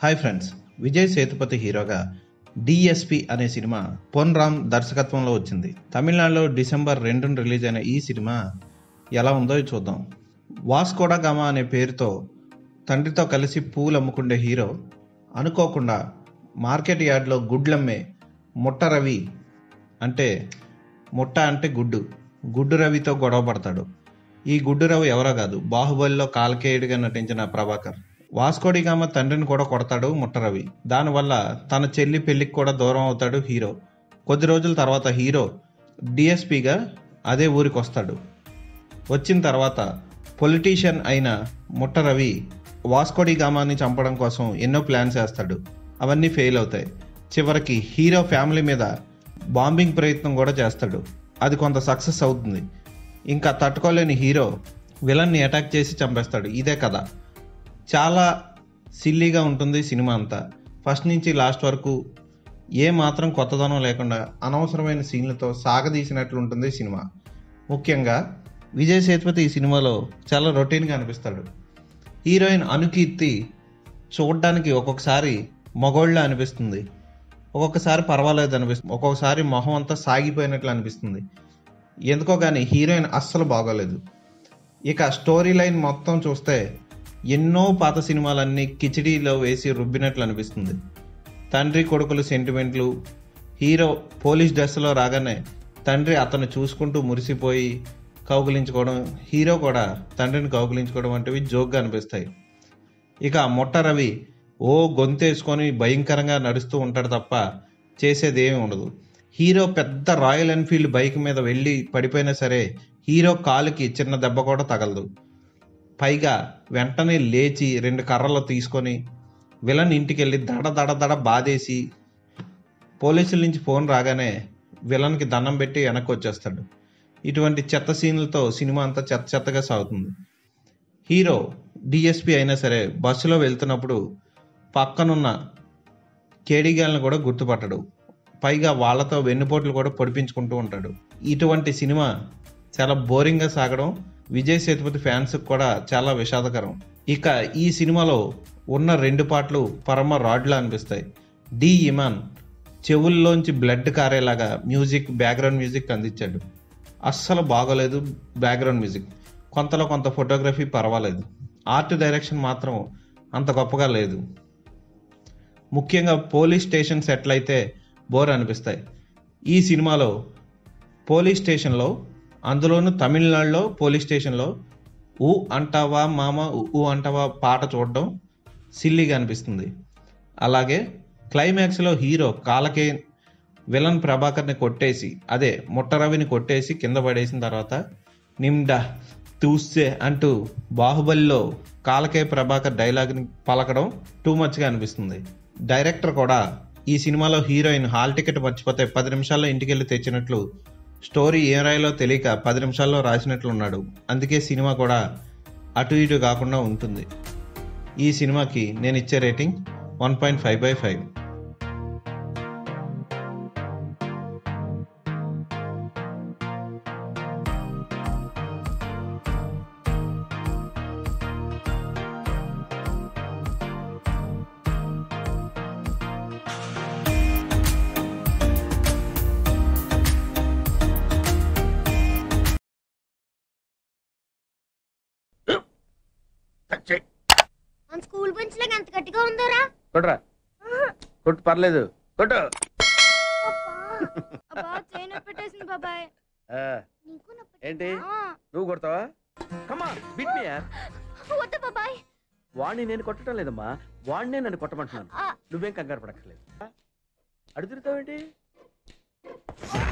hi friends Vijay Sethupathi హీరోగా DSP అనే cinema పొన్ Ram దర్శకత్వంలో వచ్చింది తమిళనాడులో డిసెంబర్ రెండున రిలీజ్ అయిన ఈ సినిమా ఎలా ఉందో చూద్దాం వాస్కోడా గామా అనే పేరుతో తండ్రితో కలిసి పూలు అమ్ముకుండే హీరో అనుకోకుండా మార్కెట్ యార్డ్లో గుడ్లమ్మే ముట్ట రవి అంటే ముట్ట అంటే గుడ్డు గుడ్డు రవితో గొడవ పడతాడు ఈ గుడ్డు రవి ఎవరో కాదు బాహుబలిలో కాల్కేయుడిగా నటించిన ప్రభాకర్ వాస్కోడిగామ తండ్రిని కూడా కొడతాడు ముట్టరవి దానివల్ల తన చెల్లి పెళ్లికి కూడా దూరం అవుతాడు హీరో కొద్ది రోజుల తర్వాత హీరో డిఎస్పిగా అదే ఊరికి వస్తాడు వచ్చిన తర్వాత పొలిటీషియన్ అయిన ముట్టరవి వాస్కోడిగామాని చంపడం కోసం ఎన్నో ప్లాన్స్ వేస్తాడు అవన్నీ ఫెయిల్ అవుతాయి చివరికి హీరో ఫ్యామిలీ మీద బాంబింగ్ ప్రయత్నం కూడా చేస్తాడు అది కొంత సక్సెస్ అవుతుంది ఇంకా తట్టుకోలేని హీరో విలన్ని అటాక్ చేసి చంపేస్తాడు ఇదే కథ చాలా సిల్లీగా ఉంటుంది సినిమా అంతా ఫస్ట్ నుంచి లాస్ట్ వరకు ఏ మాత్రం కొత్తదనం లేకుండా అనవసరమైన సీన్లతో సాగదీసినట్లు ఉంటుంది సినిమా ముఖ్యంగా విజయ్ సేతుపతి ఈ సినిమాలో చాలా రొటీన్గా అనిపిస్తాడు హీరోయిన్ అనుకీర్తి చూడడానికి ఒక్కొక్కసారి మగోళ్ళ అనిపిస్తుంది ఒక్కొక్కసారి పర్వాలేదు అనిపిస్తుంది ఒక్కొక్కసారి మొహం అంతా సాగిపోయినట్లు అనిపిస్తుంది ఎందుకో కానీ హీరోయిన్ అస్సలు బాగోలేదు ఇక స్టోరీ లైన్ మొత్తం చూస్తే ఎన్నో పాత సినిమాలన్నీ కిచిడీలో వేసి రుబ్బినట్లు అనిపిస్తుంది తండ్రి కొడుకులు సెంటిమెంట్లు హీరో పోలీస్ డ్రెస్లో రాగానే తండ్రి అతను చూసుకుంటూ మురిసిపోయి కౌగులించుకోవడం హీరో కూడా తండ్రిని కౌగులించుకోవడం వంటివి జోక్గా అనిపిస్తాయి ఇక మొట్ట రవి ఓ గొంతేసుకొని భయంకరంగా నడుస్తూ ఉంటాడు తప్ప చేసేది ఏమీ ఉండదు హీరో పెద్ద రాయల్ ఎన్ఫీల్డ్ బైక్ మీద వెళ్ళి పడిపోయినా సరే హీరో కాలుకి చిన్న దెబ్బ కూడా తగలదు పైగా వెంటనే లేచి రెండు కర్రలు తీసుకొని విలన్ ఇంటికి వెళ్ళి దడ దడ దడ బాధేసి పోలీసుల నుంచి ఫోన్ రాగానే విలన్కి దండం పెట్టి వెనక్కి వచ్చేస్తాడు ఇటువంటి చెత్త సీన్లతో సినిమా అంతా చెత్త చెత్తగా సాగుతుంది హీరో డిఎస్పి అయినా సరే బస్సులో వెళ్తున్నప్పుడు పక్కనున్న కేడీగాలను కూడా గుర్తుపట్టడు పైగా వాళ్ళతో వెన్నుపోట్లు కూడా పొడిపించుకుంటూ ఉంటాడు ఇటువంటి సినిమా చాలా బోరింగ్గా సాగడం విజయ్ సేతుపతి ఫ్యాన్స్కి కూడా చాలా విషాదకరం ఇక ఈ సినిమాలో ఉన్న రెండు పాటలు పరమ రాడ్లా అనిపిస్తాయి డి ఇమాన్ చెవుల్లోంచి బ్లడ్ కారేలాగా మ్యూజిక్ బ్యాక్గ్రౌండ్ మ్యూజిక్ అందించాడు అస్సలు బాగోలేదు బ్యాక్గ్రౌండ్ మ్యూజిక్ కొంతలో కొంత ఫోటోగ్రఫీ పర్వాలేదు ఆర్ట్ డైరెక్షన్ మాత్రం అంత గొప్పగా లేదు ముఖ్యంగా పోలీస్ స్టేషన్ సెట్లు అయితే బోర్ అనిపిస్తాయి ఈ సినిమాలో పోలీస్ స్టేషన్లో అందులోనూ తమిళనాడులో పోలీస్ స్టేషన్లో ఊ అంటావా మామ ఊ అంటావా పాట చూడడం సిల్లీగా అనిపిస్తుంది అలాగే క్లైమాక్స్లో హీరో కాలకే విలన్ ప్రభాకర్ని కొట్టేసి అదే ముట్టరవిని కొట్టేసి కింద పడేసిన తర్వాత నిమ్డా తూస్తే అంటూ బాహుబలిలో కాలకే ప్రభాకర్ డైలాగ్ని పలకడం టూ మచ్గా అనిపిస్తుంది డైరెక్టర్ కూడా ఈ సినిమాలో హీరోయిన్ హాల్ టికెట్ మర్చిపోతే పది నిమిషాల్లో ఇంటికి వెళ్ళి తెచ్చినట్లు స్టోరీ ఏం రాయాలో తెలియక పది నిమిషాల్లో రాసినట్లు ఉన్నాడు అందుకే సినిమా కూడా అటు ఇటు కాకుండా ఉంటుంది ఈ సినిమాకి నేను ఇచ్చే rating one point five by five మన స్కూల్ బెంచ్ లాగా ఎంత గట్టిగా ఉందోరా కొట్రా కొట్టు పర్లేదు కొట్టు అబ్బా చైన్ పెట్టేసింది బాబాయ్ ఆ, నీకు నొప్పి ఏంటి ఆ, నువ్వు కొడతావా కమా బిట్ మీ యార్ వద్దు బాబాయ్ వాడిని నేను కొట్టడం లేదమ్మా వాడినే నన్ను కొట్టమంటున్నాను ఆ, నువ్వేం కంగారు పడక్కర్లేదు అడుగుతావేంటి